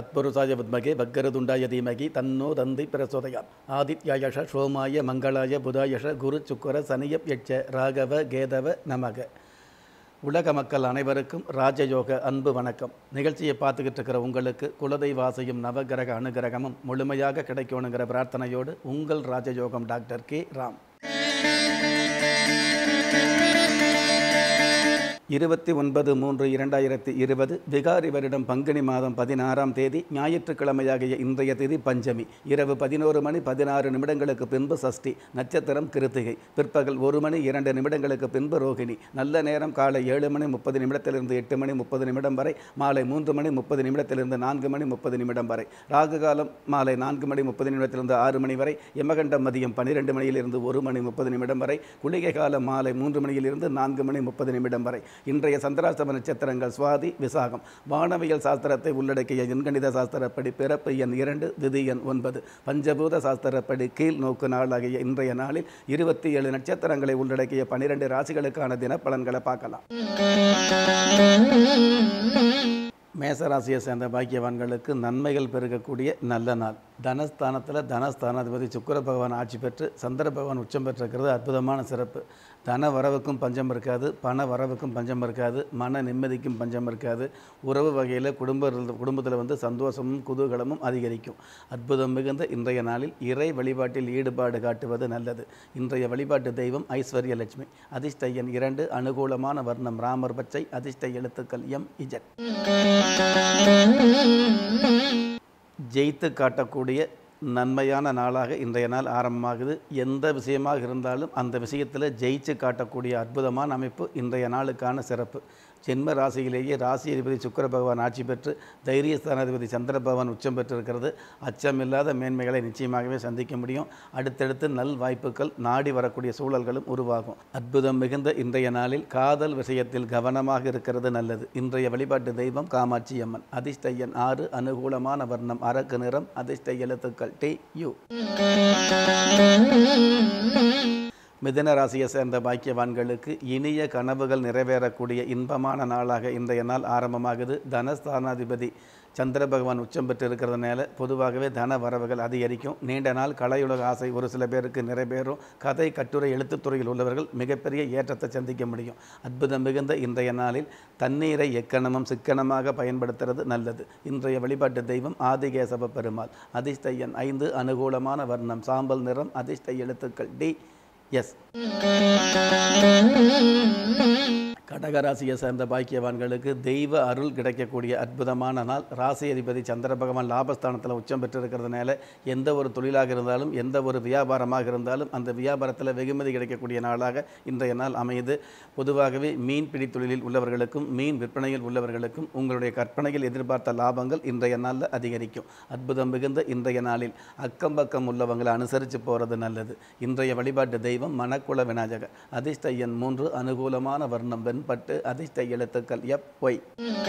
தத்புருஷாய வித்மகே வக்கரதுண்டாய தீமகி தன்னோ தந்தி பிரசோதயாத் ஆதித்யாயஷ சோமாய மங்களாய புதாயஷ குரு சுக்கர சனியப் யட்ச ராகவ கேதவ நமக உலக மக்கள் அனைவருக்கும் ராஜயோக அன்பு வணக்கம் நிகழ்ச்சியை பார்த்துக்கிட்டு இருக்கிற உங்களுக்கு குலதெய்வாசையும் நவகிரக அனுகிரகமும் முழுமையாக கிடைக்கணுங்கிற பிரார்த்தனையோடு உங்கள் ராஜயோகம் டாக்டர் கே ராம் இருபத்தி ஒன்பது மூன்று இரண்டாயிரத்தி இருபது விகாரி வருடம் பங்குனி மாதம் பதினாறாம் தேதி ஞாயிற்றுக்கிழமையாகிய இன்றைய தேதி பஞ்சமி இரவு பதினோரு மணி பதினாறு நிமிடங்களுக்கு பின்பு சஷ்டி நட்சத்திரம் கிருத்திகை பிற்பகல் ஒரு மணி இரண்டு நிமிடங்களுக்கு பின்பு ரோகிணி நல்ல நேரம் காலை ஏழு மணி முப்பது நிமிடத்திலிருந்து எட்டு மணி முப்பது நிமிடம் வரை மாலை மூன்று மணி முப்பது நிமிடத்திலிருந்து நான்கு மணி முப்பது நிமிடம் வரை ராகு காலம் மாலை நான்கு மணி முப்பது நிமிடத்திலிருந்து ஆறு மணி வரை யமகண்டம் மதியம் பன்னிரெண்டு மணியிலிருந்து ஒரு மணி முப்பது நிமிடம் வரை குளிகை காலம் மாலை மூன்று மணியிலிருந்து நான்கு மணி முப்பது நிமிடம் வரை இன்றைய சந்திராஷ்டம நட்சத்திரங்கள் சுவாதி விசாகம் வானவியல் சாஸ்திரத்தை உள்ளடக்கிய எண்கணித சாஸ்திரப்படி பிறப்பு எண் இரண்டு திதி எண் ஒன்பது பஞ்சபூத சாஸ்திரப்படி கீழ் நோக்கு நாளாகிய இன்றைய நாளில் இருபத்தி ஏழு நட்சத்திரங்களை உள்ளடக்கிய பனிரெண்டு ராசிகளுக்கான தினப்பலன்களை பார்க்கலாம் மேசராசியை சேர்ந்த பாக்கியவான்களுக்கு நன்மைகள் பெருகக்கூடிய நல்ல நாள் தனஸ்தானத்தில் தனஸ்தானாதிபதி சுக்கிர பகவான் ஆட்சி பெற்று சந்திர பகவான் உச்சம் பெற்றிருக்கிறது அற்புதமான சிறப்பு தன வரவுக்கும் பஞ்சம் இருக்காது பண வரவுக்கும் பஞ்சம் இருக்காது மன நிம்மதிக்கும் பஞ்சம் இருக்காது உறவு வகையில் குடும்ப குடும்பத்தில் வந்து சந்தோஷமும் குதூகலமும் அதிகரிக்கும் அற்புதம் மிகுந்த இன்றைய நாளில் இறை வழிபாட்டில் ஈடுபாடு காட்டுவது நல்லது இன்றைய வழிபாட்டு தெய்வம் ஐஸ்வர்ய லட்சுமி அதிர்ஷ்ட எண் இரண்டு அனுகூலமான வர்ணம் ராமர் பச்சை அதிர்ஷ்ட எழுத்துக்கள் எம் இஜட் ஜெயித்து காட்டக்கூடிய நன்மையான நாளாக இன்றைய நாள் ஆரம்பமாகுது எந்த விஷயமாக இருந்தாலும் அந்த விஷயத்தில் ஜெயிச்சு காட்டக்கூடிய அற்புதமான அமைப்பு இன்றைய நாளுக்கான சிறப்பு ஜென்ம ராசியிலேயே ராசி அதிபதி சுக்கர பகவான் ஆட்சி பெற்று தைரியஸ்தானாதிபதி சந்திர பகவான் உச்சம் பெற்றிருக்கிறது அச்சமில்லாத மேன்மைகளை நிச்சயமாகவே சந்திக்க முடியும் அடுத்தடுத்து நல் வாய்ப்புகள் நாடி வரக்கூடிய சூழல்களும் உருவாகும் அற்புதம் மிகுந்த இன்றைய நாளில் காதல் விஷயத்தில் கவனமாக இருக்கிறது நல்லது இன்றைய வழிபாட்டு தெய்வம் காமாட்சி அம்மன் அதிர்ஷ்ட எண் ஆறு அனுகூலமான வர்ணம் அரக்கு நிறம் அதிர்ஷ்ட எழுத்துக்கள் டி யு மிதன ராசியை சேர்ந்த பாக்கியவான்களுக்கு இனிய கனவுகள் நிறைவேறக்கூடிய இன்பமான நாளாக இன்றைய நாள் ஆரம்பமாகுது தனஸ்தானாதிபதி சந்திர பகவான் உச்சம் பெற்று இருக்கிறதுனால பொதுவாகவே தன வரவுகள் அதிகரிக்கும் நீண்ட நாள் கலையுலக ஆசை ஒரு சில பேருக்கு நிறைவேறும் கதை கட்டுரை எழுத்துத்துறையில் உள்ளவர்கள் மிகப்பெரிய ஏற்றத்தை சந்திக்க முடியும் அற்புதம் மிகுந்த இன்றைய நாளில் தண்ணீரை எக்கணமும் சிக்கனமாக பயன்படுத்துறது நல்லது இன்றைய வழிபாட்டு தெய்வம் ஆதிகேசவ பெருமாள் அதிர்ஷ்ட எண் ஐந்து அனுகூலமான வர்ணம் சாம்பல் நிறம் அதிர்ஷ்ட எழுத்துக்கள் டி எஸ் கடகராசியை சேர்ந்த பாக்கியவான்களுக்கு தெய்வ அருள் கிடைக்கக்கூடிய அற்புதமான நாள் ராசி அதிபதி சந்திர பகவான் லாபஸ்தானத்தில் உச்சம் பெற்றிருக்கிறதுனால எந்த ஒரு தொழிலாக இருந்தாலும் எந்த ஒரு வியாபாரமாக இருந்தாலும் அந்த வியாபாரத்தில் வெகுமதி கிடைக்கக்கூடிய நாளாக இன்றைய நாள் அமையுது பொதுவாகவே மீன்பிடி தொழிலில் உள்ளவர்களுக்கும் மீன் விற்பனையில் உள்ளவர்களுக்கும் உங்களுடைய கற்பனையில் எதிர்பார்த்த லாபங்கள் இன்றைய நாளில் அதிகரிக்கும் அற்புதம் மிகுந்த இன்றைய நாளில் அக்கம் பக்கம் உள்ளவங்களை அனுசரித்து போகிறது நல்லது இன்றைய வழிபாட்டு தெய்வம் மணக்குள விநாயகர் அதிர்ஷ்ட எண் மூன்று அனுகூலமான வர்ணம் வெண்பட்டு அதிர்ஷ்ட எழுத்துக்கள் எப் ஒய்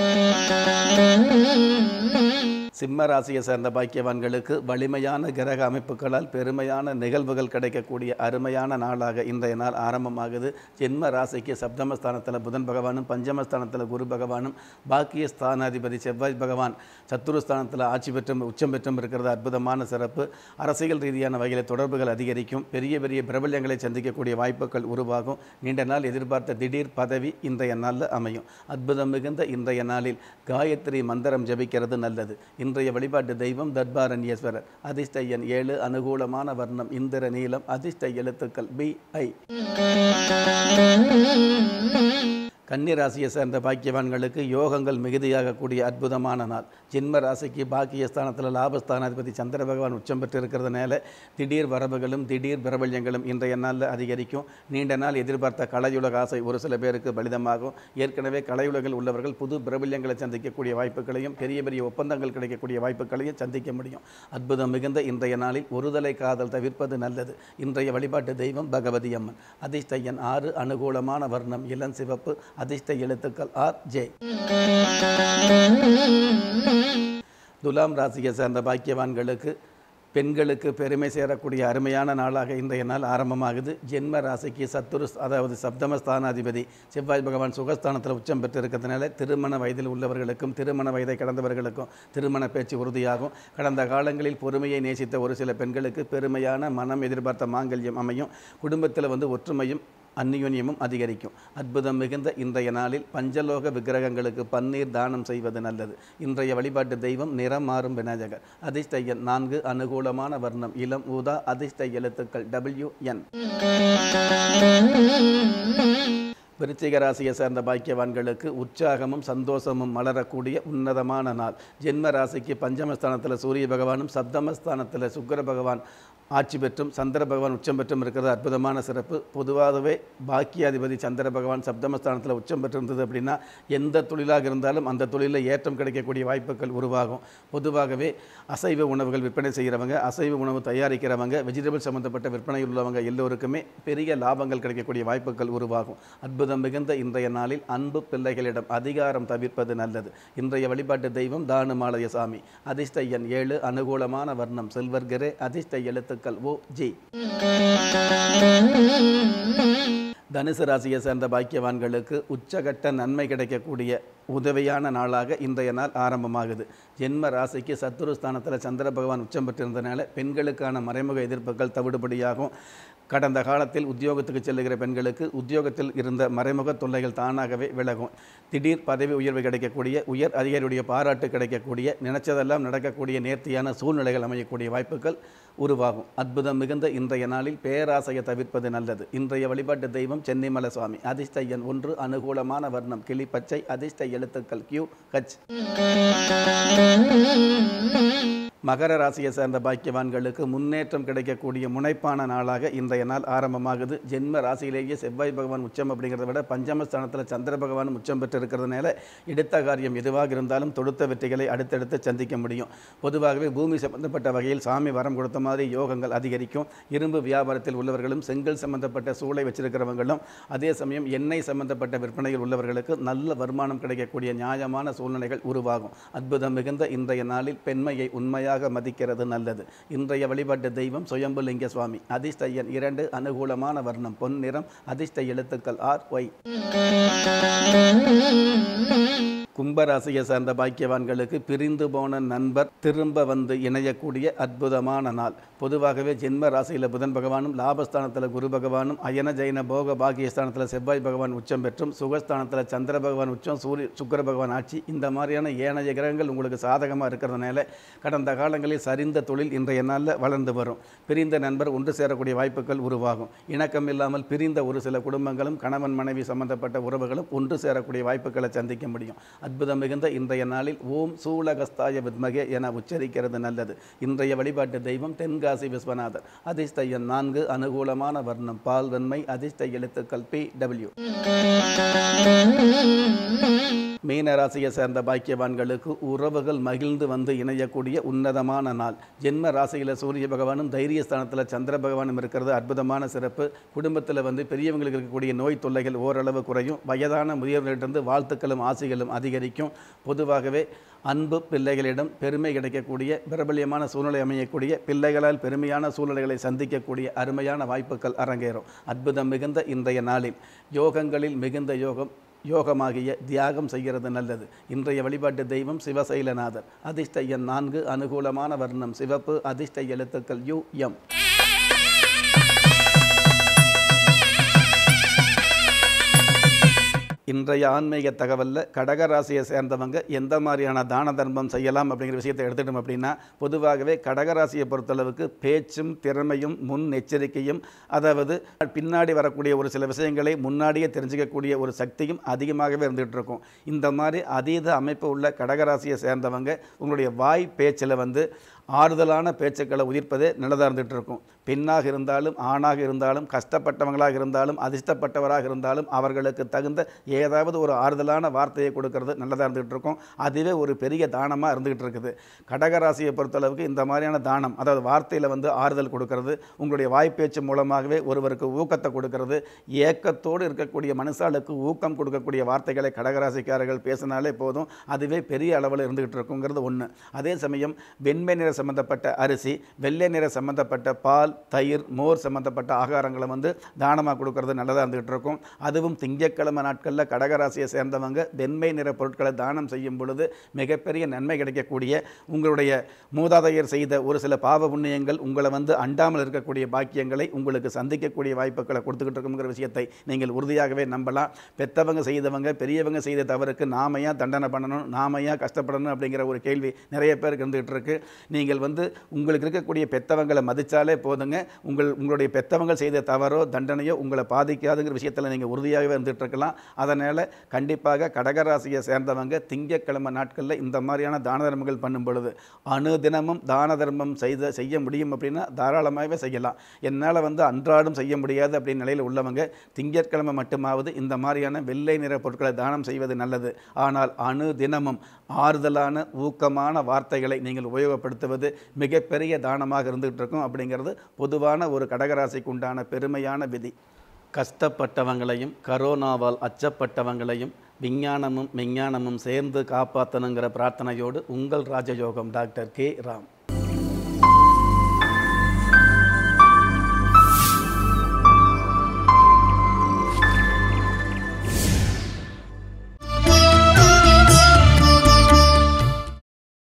சிம்ம ராசியை சேர்ந்த பாக்கியவான்களுக்கு வலிமையான கிரக அமைப்புகளால் பெருமையான நிகழ்வுகள் கிடைக்கக்கூடிய அருமையான நாளாக இன்றைய நாள் ஆரம்பமாகுது ஜென்ம ராசிக்கு சப்தமஸ்தானத்தில் புதன் பகவானும் பஞ்சமஸ்தானத்தில் குரு பகவானும் பாக்கிய ஸ்தானாதிபதி செவ்வாய் பகவான் சத்துருஸ்தானத்தில் ஆட்சி பெற்றும் உச்சம் பெற்றும் இருக்கிறது அற்புதமான சிறப்பு அரசியல் ரீதியான வகையில் தொடர்புகள் அதிகரிக்கும் பெரிய பெரிய பிரபல்யங்களை சந்திக்கக்கூடிய வாய்ப்புகள் உருவாகும் நீண்ட நாள் எதிர்பார்த்த திடீர் பதவி இன்றைய நாளில் அமையும் அற்புதம் மிகுந்த இன்றைய நாளில் காயத்ரி மந்திரம் ஜபிக்கிறது நல்லது இன்றைய வழிபாட்டு தெய்வம் தர்பாரண்யேஸ்வரர் அதிர்ஷ்ட எண் ஏழு அனுகூலமான வர்ணம் இந்திர நீலம் அதிர்ஷ்ட எழுத்துக்கள் பி ஐ கன்னி ராசியை சேர்ந்த பாக்கியவான்களுக்கு யோகங்கள் மிகுதியாகக்கூடிய அற்புதமான நாள் ஜென்ம ராசிக்கு பாக்கியஸ்தானத்தில் லாபஸ்தானாதிபதி சந்திர பகவான் உச்சம் பெற்று இருக்கிறதுனால திடீர் வரவுகளும் திடீர் பிரபல்யங்களும் இன்றைய நாளில் அதிகரிக்கும் நீண்ட நாள் எதிர்பார்த்த கலையுலக ஆசை ஒரு சில பேருக்கு பலிதமாகும் ஏற்கனவே கலையுலகில் உள்ளவர்கள் புது பிரபல்யங்களை சந்திக்கக்கூடிய வாய்ப்புகளையும் பெரிய பெரிய ஒப்பந்தங்கள் கிடைக்கக்கூடிய வாய்ப்புகளையும் சந்திக்க முடியும் அற்புதம் மிகுந்த இன்றைய நாளில் ஒருதலை காதல் தவிர்ப்பது நல்லது இன்றைய வழிபாட்டு தெய்வம் பகவதி அம்மன் அதிர்ஷ்ட எண் ஆறு அனுகூலமான வர்ணம் இளம் சிவப்பு அதிர்ஷ்ட எழுத்துக்கள் ஆர் ஜே துலாம் ராசியை சேர்ந்த பாக்கியவான்களுக்கு பெண்களுக்கு பெருமை சேரக்கூடிய அருமையான நாளாக இன்றைய நாள் ஆரம்பமாகுது ஜென்ம ராசிக்கு சத்துரு அதாவது சப்தமஸ்தானாதிபதி செவ்வாய் பகவான் சுகஸ்தானத்தில் உச்சம் பெற்று இருக்கிறதுனால திருமண வயதில் உள்ளவர்களுக்கும் திருமண வயதை கடந்தவர்களுக்கும் திருமண பேச்சு உறுதியாகும் கடந்த காலங்களில் பொறுமையை நேசித்த ஒரு சில பெண்களுக்கு பெருமையான மனம் எதிர்பார்த்த மாங்கல்யம் அமையும் குடும்பத்தில் வந்து ஒற்றுமையும் அந்நியோன்யமும் அதிகரிக்கும் அற்புதம் மிகுந்த இன்றைய நாளில் பஞ்சலோக விக்கிரகங்களுக்கு பன்னீர் தானம் செய்வது நல்லது இன்றைய வழிபாட்டு தெய்வம் நிறம் மாறும் விநாயகர் அதிர்ஷ்ட எண் நான்கு அனுகூலமான வர்ணம் இளம் ஊதா அதிர்ஷ்ட எழுத்துக்கள் டபிள்யூ என் விருச்சிக ராசியை சேர்ந்த பாக்கியவான்களுக்கு உற்சாகமும் சந்தோஷமும் மலரக்கூடிய உன்னதமான நாள் ஜென்ம ராசிக்கு பஞ்சமஸ்தானத்தில் சூரிய பகவானும் சப்தமஸ்தானத்தில் சுக்கிர பகவான் ஆட்சி பெற்றும் சந்திர பகவான் உச்சம் பெற்றும் இருக்கிறது அற்புதமான சிறப்பு பொதுவாகவே பாக்கியாதிபதி சந்திர பகவான் சப்தமஸ்தானத்தில் உச்சம் பெற்றிருந்தது அப்படின்னா எந்த தொழிலாக இருந்தாலும் அந்த தொழிலில் ஏற்றம் கிடைக்கக்கூடிய வாய்ப்புகள் உருவாகும் பொதுவாகவே அசைவ உணவுகள் விற்பனை செய்கிறவங்க அசைவ உணவு தயாரிக்கிறவங்க வெஜிடபிள் சம்மந்தப்பட்ட விற்பனை உள்ளவங்க எல்லோருக்குமே பெரிய லாபங்கள் கிடைக்கக்கூடிய வாய்ப்புகள் உருவாகும் அற்புதம் மிகுந்த இன்றைய நாளில் அன்பு பிள்ளைகளிடம் அதிகாரம் தவிர்ப்பது நல்லது இன்றைய வழிபாட்டு தெய்வம் தானுமாலய சாமி அதிர்ஷ்ட எண் ஏழு அனுகூலமான வர்ணம் செல்வர்கரே அதிர்ஷ்ட எழுத்துக்கள் ஓ ஜி தனுசு ராசியை சேர்ந்த பாக்கியவான்களுக்கு உச்சகட்ட நன்மை கிடைக்கக்கூடிய உதவியான நாளாக இன்றைய நாள் ஆரம்பமாகுது ஜென்ம ராசிக்கு சத்துரு ஸ்தானத்தில் சந்திர பகவான் உச்சம் பெற்றிருந்தனால பெண்களுக்கான மறைமுக எதிர்ப்புகள் தவிடுபடியாகும் கடந்த காலத்தில் உத்தியோகத்துக்கு செல்லுகிற பெண்களுக்கு உத்தியோகத்தில் இருந்த மறைமுக தொல்லைகள் தானாகவே விலகும் திடீர் பதவி உயர்வு கிடைக்கக்கூடிய உயர் அதிகாரியுடைய பாராட்டு கிடைக்கக்கூடிய நினைச்சதெல்லாம் நடக்கக்கூடிய நேர்த்தியான சூழ்நிலைகள் அமையக்கூடிய வாய்ப்புகள் உருவாகும் அற்புதம் மிகுந்த இன்றைய நாளில் பேராசையை தவிர்ப்பது நல்லது இன்றைய வழிபாட்டு தெய்வம் சென்னிமலை சுவாமி அதிர்ஷ்ட எண் ஒன்று அனுகூலமான வர்ணம் கிளிப்பச்சை அதிர்ஷ்ட எழுத்துக்கள் கியூ ஹச் மகர ராசியை சேர்ந்த பாக்கியவான்களுக்கு முன்னேற்றம் கிடைக்கக்கூடிய முனைப்பான நாளாக இன்றைய நாள் ஆரம்பமாகுது ஜென்ம ராசியிலேயே செவ்வாய் பகவான் உச்சம் அப்படிங்கிறத விட பஞ்சமஸ்தானத்தில் சந்திர பகவான் உச்சம் பெற்று இருக்கிறதுனால எடுத்த காரியம் எதுவாக இருந்தாலும் தொடுத்த வெற்றிகளை அடுத்தடுத்து சந்திக்க முடியும் பொதுவாகவே பூமி சம்பந்தப்பட்ட வகையில் சாமி வரம் கொடுத்த மாதிரி யோகங்கள் அதிகரிக்கும் இரும்பு வியாபாரத்தில் உள்ளவர்களும் செங்கல் சம்பந்தப்பட்ட சூளை வச்சிருக்கிறவங்களும் அதே சமயம் எண்ணெய் சம்பந்தப்பட்ட விற்பனையில் உள்ளவர்களுக்கு நல்ல வருமானம் கிடைக்கக்கூடிய நியாயமான சூழ்நிலைகள் உருவாகும் அற்புதம் மிகுந்த இன்றைய நாளில் பெண்மையை உண்மையாக மதிக்கிறது நல்லது இன்றைய வழிபாட்டு தெய்வம் சுயம்புலிங்க சுவாமி அதிர்ஷ்ட எண் இரண்டு அனுகூலமான வர்ணம் பொன் நிறம் அதிர்ஷ்ட எழுத்துக்கள் ஆர் ஒய் கும்பராசியை சார்ந்த பாக்கியவான்களுக்கு பிரிந்து போன நண்பர் திரும்ப வந்து இணையக்கூடிய அற்புதமான நாள் பொதுவாகவே ஜென்ம ராசியில் புதன் பகவானும் லாபஸ்தானத்தில் குரு பகவானும் அயன ஜெயின போக பாகியஸ்தானத்தில் செவ்வாய் பகவான் உச்சம் பெற்றும் சுகஸ்தானத்தில் சந்திர பகவான் உச்சம் சூரிய சுக்கர பகவான் ஆட்சி இந்த மாதிரியான ஏனைய கிரகங்கள் உங்களுக்கு சாதகமாக இருக்கிறதுனால கடந்த காலங்களில் சரிந்த தொழில் இன்றைய நாளில் வளர்ந்து வரும் பிரிந்த நண்பர் ஒன்று சேரக்கூடிய வாய்ப்புகள் உருவாகும் இணக்கம் இல்லாமல் பிரிந்த ஒரு சில குடும்பங்களும் கணவன் மனைவி சம்பந்தப்பட்ட உறவுகளும் ஒன்று சேரக்கூடிய வாய்ப்புகளை சந்திக்க முடியும் அற்புதம் மிகுந்த இன்றைய நாளில் ஓம் சூலகஸ்தாய வித்மகே என உச்சரிக்கிறது நல்லது இன்றைய வழிபாட்டு தெய்வம் தென்காசி விஸ்வநாதர் அதிர்ஷ்ட எண் நான்கு அனுகூலமான வர்ணம் பால் வெண்மை அதிர்ஷ்ட எழுத்துக்கள் பி டபிள்யூ மீன ராசியை சேர்ந்த பாக்கியவான்களுக்கு உறவுகள் மகிழ்ந்து வந்து இணையக்கூடிய உன்னதமான நாள் ஜென்ம ராசியில் சூரிய பகவானும் தைரியஸ்தானத்தில் சந்திர பகவானும் இருக்கிறது அற்புதமான சிறப்பு குடும்பத்தில் வந்து பெரியவங்களுக்கு இருக்கக்கூடிய நோய் தொல்லைகள் ஓரளவு குறையும் வயதான முதியவர்களிடந்து வாழ்த்துக்களும் ஆசைகளும் அதிகரிக்கும் பொதுவாகவே அன்பு பிள்ளைகளிடம் பெருமை கிடைக்கக்கூடிய பிரபல்யமான சூழ்நிலை அமையக்கூடிய பிள்ளைகளால் பெருமையான சூழ்நிலைகளை சந்திக்கக்கூடிய அருமையான வாய்ப்புகள் அரங்கேறும் அற்புதம் மிகுந்த இன்றைய நாளில் யோகங்களில் மிகுந்த யோகம் யோகமாகிய தியாகம் செய்கிறது நல்லது இன்றைய வழிபாட்டு தெய்வம் சிவசைலநாதர் அதிர்ஷ்ட எண் நான்கு அனுகூலமான வர்ணம் சிவப்பு அதிர்ஷ்ட எழுத்துக்கள் யு எம் இன்றைய ஆன்மீக தகவலில் கடக ராசியை சேர்ந்தவங்க எந்த மாதிரியான தான தர்மம் செய்யலாம் அப்படிங்கிற விஷயத்தை எடுத்துட்டோம் அப்படின்னா பொதுவாகவே கடக ராசியை பொறுத்தளவுக்கு பேச்சும் திறமையும் முன் எச்சரிக்கையும் அதாவது பின்னாடி வரக்கூடிய ஒரு சில விஷயங்களை முன்னாடியே தெரிஞ்சுக்கக்கூடிய ஒரு சக்தியும் அதிகமாகவே இருந்துகிட்டு இருக்கும் இந்த மாதிரி அதீத அமைப்பு உள்ள கடகராசியை சேர்ந்தவங்க உங்களுடைய வாய் பேச்சில் வந்து ஆறுதலான பேச்சுக்களை உதிர்ப்பதே நல்லதாக இருந்துகிட்டு இருக்கும் பெண்ணாக இருந்தாலும் ஆணாக இருந்தாலும் கஷ்டப்பட்டவங்களாக இருந்தாலும் அதிர்ஷ்டப்பட்டவராக இருந்தாலும் அவர்களுக்கு தகுந்த ஏதாவது ஒரு ஆறுதலான வார்த்தையை கொடுக்கறது நல்லதாக இருந்துகிட்டு இருக்கும் அதுவே ஒரு பெரிய தானமாக இருந்துகிட்டு இருக்குது கடகராசியை பொறுத்தளவுக்கு இந்த மாதிரியான தானம் அதாவது வார்த்தையில் வந்து ஆறுதல் கொடுக்கறது உங்களுடைய வாய்ப்பேச்சு மூலமாகவே ஒருவருக்கு ஊக்கத்தை கொடுக்கறது ஏக்கத்தோடு இருக்கக்கூடிய மனுஷாளுக்கு ஊக்கம் கொடுக்கக்கூடிய வார்த்தைகளை கடகராசிக்காரர்கள் பேசினாலே போதும் அதுவே பெரிய அளவில் இருந்துகிட்டு இருக்குங்கிறது ஒன்று அதே சமயம் வெண்மை நிற சம்பந்தப்பட்ட அரிசி வெள்ளை நிற சம்பந்தப்பட்ட பால் தயிர் மோர் சம்பந்தப்பட்ட ஆகாரங்களை வந்து தானமாக கொடுக்கறது நல்லதாக இருந்துகிட்டு இருக்கும் அதுவும் திங்கட்கிழமை நாட்களில் கடகராசியை சேர்ந்தவங்க வெண்மை நிற பொருட்களை தானம் செய்யும் பொழுது மிகப்பெரிய நன்மை கிடைக்கக்கூடிய உங்களுடைய மூதாதையர் செய்த ஒரு சில பாவ புண்ணியங்கள் உங்களை வந்து அண்டாமல் இருக்கக்கூடிய பாக்கியங்களை உங்களுக்கு சந்திக்கக்கூடிய வாய்ப்புகளை கொடுத்துக்கிட்டு இருக்குங்கிற விஷயத்தை நீங்கள் உறுதியாகவே நம்பலாம் பெத்தவங்க செய்தவங்க பெரியவங்க செய்த தவறுக்கு நாம ஏன் தண்டனை பண்ணணும் நாம ஏன் கஷ்டப்படணும் அப்படிங்கிற ஒரு கேள்வி நிறைய பேருக்கு இருந்துகிட்டு இருக்கு நீங்கள் வந்து உங்களுக்கு இருக்கக்கூடிய பெத்தவங்களை மதித்தாலே போதுங்க உங்கள் உங்களுடைய பெத்தவங்க செய்த தவறோ தண்டனையோ உங்களை பாதிக்காதுங்கிற விஷயத்தில் நீங்கள் உறுதியாகவே இருந்துகிட்டு இருக்கலாம் அதனால் கண்டிப்பாக கடகராசியை சேர்ந்தவங்க திங்கட்கிழமை நாட்களில் இந்த மாதிரியான தான தர்மங்கள் பண்ணும் பொழுது அணு தினமும் தான தர்மம் செய்த செய்ய முடியும் அப்படின்னா தாராளமாகவே செய்யலாம் என்னால் வந்து அன்றாடம் செய்ய முடியாது அப்படின்னு நிலையில் உள்ளவங்க திங்கட்கிழமை மட்டுமாவது இந்த மாதிரியான வெள்ளை நிற பொருட்களை தானம் செய்வது நல்லது ஆனால் அணு தினமும் ஆறுதலான ஊக்கமான வார்த்தைகளை நீங்கள் உபயோகப்படுத்துவது மிகப்பெரிய தானமாக இருந்துகிட்டு இருக்கும் அப்படிங்கிறது பொதுவான ஒரு கடகராசிக்கு உண்டான பெருமையான விதி கஷ்டப்பட்டவங்களையும் கரோனாவால் அச்சப்பட்டவங்களையும் விஞ்ஞானமும் விஞ்ஞானமும் சேர்ந்து காப்பாற்றணுங்கிற பிரார்த்தனையோடு உங்கள் ராஜயோகம் டாக்டர் கே ராம்